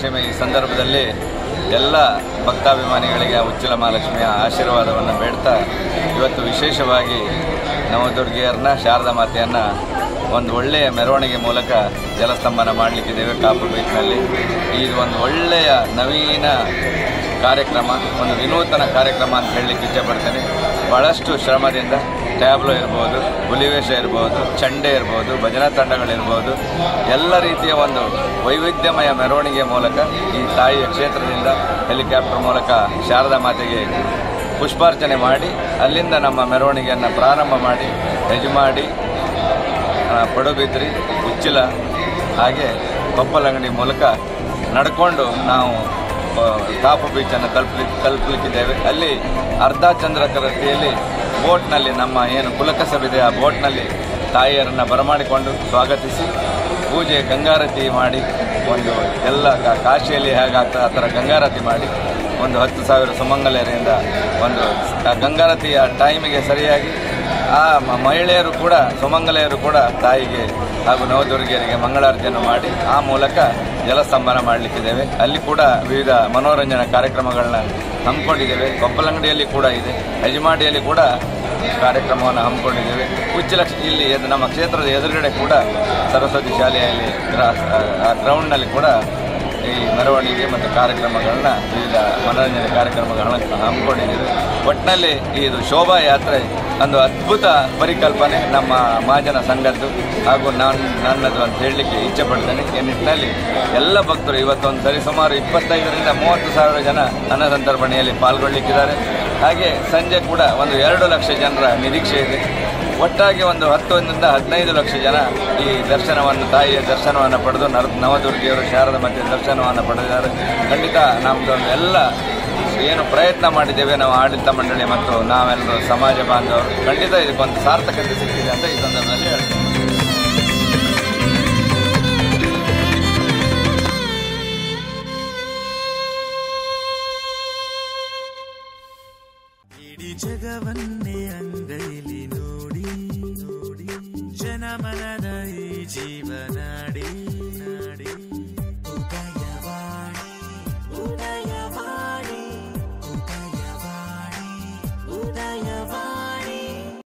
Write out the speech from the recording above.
ವಿಜಯದಶಮಿ ಈ ಸಂದರ್ಭದಲ್ಲಿ ಎಲ್ಲ ಭಕ್ತಾಭಿಮಾನಿಗಳಿಗೆ ಆ ಉಚ್ಚಿಲ ಮಹಾಲಕ್ಷ್ಮಿಯ ಆಶೀರ್ವಾದವನ್ನು ಬೇಡ್ತಾ ಇವತ್ತು ವಿಶೇಷವಾಗಿ ನವದುರ್ಗಿಯರನ್ನ ಶಾರದಾ ಮಾತೆಯನ್ನು ಒಂದು ಒಳ್ಳೆಯ ಮೆರವಣಿಗೆ ಮೂಲಕ ಜಲಸ್ತಂಭನ ಮಾಡಲಿಕ್ಕಿದ್ದೇವೆ ಕಾಪು ಬೀಚ್ನಲ್ಲಿ ಇದು ಒಂದು ಒಳ್ಳೆಯ ನವೀನ ಕಾರ್ಯಕ್ರಮ ಒಂದು ವಿನೂತನ ಕಾರ್ಯಕ್ರಮ ಅಂತ ಹೇಳಲಿಕ್ಕೆ ಇಚ್ಛೆಪಡ್ತೇನೆ ಭಾಳಷ್ಟು ಶ್ರಮದಿಂದ ಟ್ಯಾಬ್ಲೋ ಇರ್ಬೋದು ಹುಲಿವೇಷ ಇರ್ಬೋದು ಚಂಡೆ ಇರ್ಬೋದು ಭಜನಾ ತಂಡಗಳಿರ್ಬೋದು ಎಲ್ಲ ರೀತಿಯ ಒಂದು ವೈವಿಧ್ಯಮಯ ಮೆರವಣಿಗೆ ಮೂಲಕ ಈ ತಾಯಿಯ ಕ್ಷೇತ್ರದಿಂದ ಹೆಲಿಕಾಪ್ಟರ್ ಮೂಲಕ ಶಾರದಾ ಮಾತೆಗೆ ಪುಷ್ಪಾರ್ಚನೆ ಮಾಡಿ ಅಲ್ಲಿಂದ ನಮ್ಮ ಮೆರವಣಿಗೆಯನ್ನು ಪ್ರಾರಂಭ ಮಾಡಿ ಯಜಮಾಡಿ ಆ, ಪಡುಬಿದ್ರಿ ಉಚ್ಚಿಲ ಹಾಗೆ ಕೊಪ್ಪಲಂಗಡಿ ಮೂಲಕ ನಡ್ಕೊಂಡು ನಾವು ಆ, ಕಾಪು ಬೀಚನ್ನು ತಲುಪಲಿ ತಲುಪಲಿಕ್ಕಿದ್ದೇವೆ ಅಲ್ಲಿ ಅರ್ಧ ಚಂದ್ರಕರತಿಯಲ್ಲಿ ಬೋಟ್ನಲ್ಲಿ ನಮ್ಮ ಏನು ಕುಲಕಸಬಿದೆ ಆ ಬೋಟ್ನಲ್ಲಿ ತಾಯಿಯರನ್ನು ಬರಮಾಡಿಕೊಂಡು ಸ್ವಾಗತಿಸಿ ಪೂಜೆ ಗಂಗಾರತಿ ಮಾಡಿ ಒಂದು ಎಲ್ಲ ಕಾ- ಕಾಶಿಯಲ್ಲಿ ಹೇಗಾಗ್ತದೆ ಆ ಥರ ಗಂಗಾರತಿ ಮಾಡಿ ಒಂದು ಹತ್ತು ಸಾವಿರ ಸುಮಂಗಲೆಯರಿಂದ ಒಂದು ಆ ಗಂಗಾರತಿಯ ಟೈಮಿಗೆ ಸರಿಯಾಗಿ ಆ ಮ- ಮಹಿಳೆಯರು ಕೂಡ ಸುಮಂಗಲೆಯರು ಕೂಡ ತಾಯಿಗೆ ಹಾಗೂ ನವದುರ್ಗಿಯರಿಗೆ ಮಂಗಳಾರತಿಯನ್ನು ಮಾಡಿ ಆ ಮೂಲಕ ಜಲಸ್ತಂಭನ ಮಾಡಲಿಕ್ಕಿದ್ದೇವೆ ಅಲ್ಲಿ ಕೂಡ ವಿವಿಧ ಮನೋರಂಜನಾ ಕಾರ್ಯಕ್ರಮಗಳನ್ನ ಹಮ್ಮಿಕೊಂಡಿದ್ದೇವೆ ಕೊಪ್ಪಲಂಗಡಿಯಲ್ಲಿ ಕೂಡ ಇದೆ ಯಜಮಾಡಿಯಲ್ಲಿ ಕೂಡ ಕಾರ್ಯಕ್ರಮವನ್ನು ಹಮ್ಮಿಕೊಂಡಿದ್ದೇವೆ ಉಚ್ಚಿಲ ಇಲ್ಲಿ ಎದ್- ನಮ್ಮ ಕ್ಷೇತ್ರದ ಎದುರುಗಡೆ ಕೂಡ ಸರಸ್ವತಿ ಶಾಲೆಯಲ್ಲಿ ಗ್ರಾ- ಆ ಗ್ರೌಂಡ್ನಲ್ಲಿ ಕೂಡ ಈ ಮೆರವಣಿಗೆ ಮತ್ತು ಕಾರ್ಯಕ್ರಮಗಳನ್ನ ವಿವಿಧ ಮನೋರಂಜನೆ ಕಾರ್ಯಕ್ರಮಗಳನ್ನ ಹಮ್ಮಿಕೊಂಡಿದ್ದೇವೆ ಒಟ್ಟಿನಲ್ಲಿ ಇದು ಶೋಭಾ ಯಾತ್ರೆ ಒಂದು ಅದ್ಭುತ ಪರಿಕಲ್ಪನೆ ನಮ್ಮ ಮಹಾಜನ ಸಂಘದ್ದು ಹಾಗೂ ನಾನು ನನ್ನದು ಅಂತ ಹೇಳಲಿಕ್ಕೆ ಇಚ್ಛೆ ಪಡ್ತೇನೆ ಈ ನಿಟ್ಟಿನಲ್ಲಿ ಎಲ್ಲ ಭಕ್ತರು ಇವತ್ತೊಂದು ಸರಿ ಸುಮಾರು ಇಪ್ಪತ್ತೈದರಿಂದ ಮೂವತ್ತು ಸಾವಿರ ಜನ ಅನ್ನಸಂತರ್ಪಣೆಯಲ್ಲಿ ಪಾಲ್ಗೊಳ್ಳಿಕ್ಕಿದ್ದಾರೆ ಹಾಗೆ ಸಂಜೆ ಕೂಡ ಒಂದು ಎರಡು ಲಕ್ಷ ಜನರ ನಿರೀಕ್ಷೆ ಇದೆ ಒಟ್ಟಾಗಿ ಒಂದು ಹತ್ತೊಂದರಿಂದ ಹದಿನೈದು ಲಕ್ಷ ಜನ ಈ ದರ್ಶನವನ್ನು ತಾಯಿಯ ದರ್ಶನವನ್ನು ಪಡೆದು ನರ ನವದುರ್ಗಿಯವರು ಶಾರದ ಮಧ್ಯೆ ದರ್ಶನವನ್ನು ಪಡೆದಿದ್ದಾರೆ ಖಂಡಿತ ನಮ್ಮದೊಂದು ಎಲ್ಲ ಏನು ಪ್ರಯತ್ನ ಮಾಡಿದ್ದೇವೆ ನಾವು ಆಡಳಿತ ಮಂಡಳಿ ಮತ್ತು ನಾವೆಲ್ಲರೂ ಸಮಾಜ ಬಾಂಧವರು ಖಂಡಿತ ಇದಕ್ಕೊಂದು ಸಾರ್ಥಕತೆ ಸಿಕ್ಕಿದೆ ಅಂತ ಈ ಸಂದರ್ಭದಲ್ಲಿ ಹೇಳ್ತೇನೆ ಇಡೀ ಜಗವನ್ನೇ ಅಂಗೈಲಿ ನೋಡಿ ನೋಡಿ ಜನಮನದ ಈ ಜೀವನಾಡಿ